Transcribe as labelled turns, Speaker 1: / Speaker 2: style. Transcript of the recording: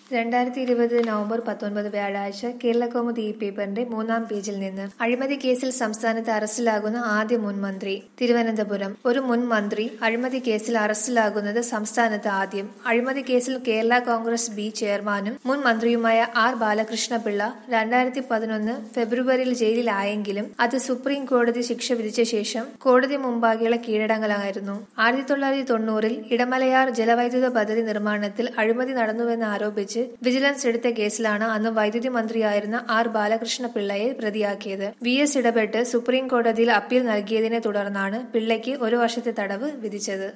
Speaker 1: രണ്ടായിരത്തി ഇരുപത് നവംബർ പത്തൊൻപത് വ്യാഴാഴ്ച കേരളകൗമുദി ഈ പേപ്പറിന്റെ മൂന്നാം പേജിൽ നിന്ന് അഴിമതി കേസിൽ സംസ്ഥാനത്ത് അറസ്റ്റിലാകുന്ന ആദ്യ മുൻ മന്ത്രി തിരുവനന്തപുരം ഒരു മുൻ മന്ത്രി അഴിമതി കേസിൽ അറസ്റ്റിലാകുന്നത് സംസ്ഥാനത്ത് ആദ്യം അഴിമതി കേസിൽ കേരള കോൺഗ്രസ് ബി ചെയർമാനും മുൻ മന്ത്രിയുമായ ആർ ബാലകൃഷ്ണപിള്ള രണ്ടായിരത്തി പതിനൊന്ന് ഫെബ്രുവരിയിൽ ജയിലിലായെങ്കിലും അത് സുപ്രീം കോടതി ശിക്ഷ വിധിച്ച ശേഷം കോടതി മുമ്പാകെയുള്ള കീഴടങ്ങലായിരുന്നു ആയിരത്തി തൊള്ളായിരത്തി തൊണ്ണൂറിൽ ഇടമലയാർ ജലവൈദ്യുത പദ്ധതി നിർമ്മാണത്തിൽ അഴിമതി നടന്നുവെന്ന് ആരോപിച്ച് വിജിലൻസ് എടുത്ത കേസിലാണ് അന്ന് വൈദ്യുതി മന്ത്രിയായിരുന്ന ആർ ബാലകൃഷ്ണ പിള്ളയെ പ്രതിയാക്കിയത് വി എസ് ഇടപെട്ട് സുപ്രീം കോടതിയിൽ അപ്പീൽ നൽകിയതിനെ തുടർന്നാണ് പിള്ളയ്ക്ക് ഒരു വർഷത്തെ തടവ് വിധിച്ചത്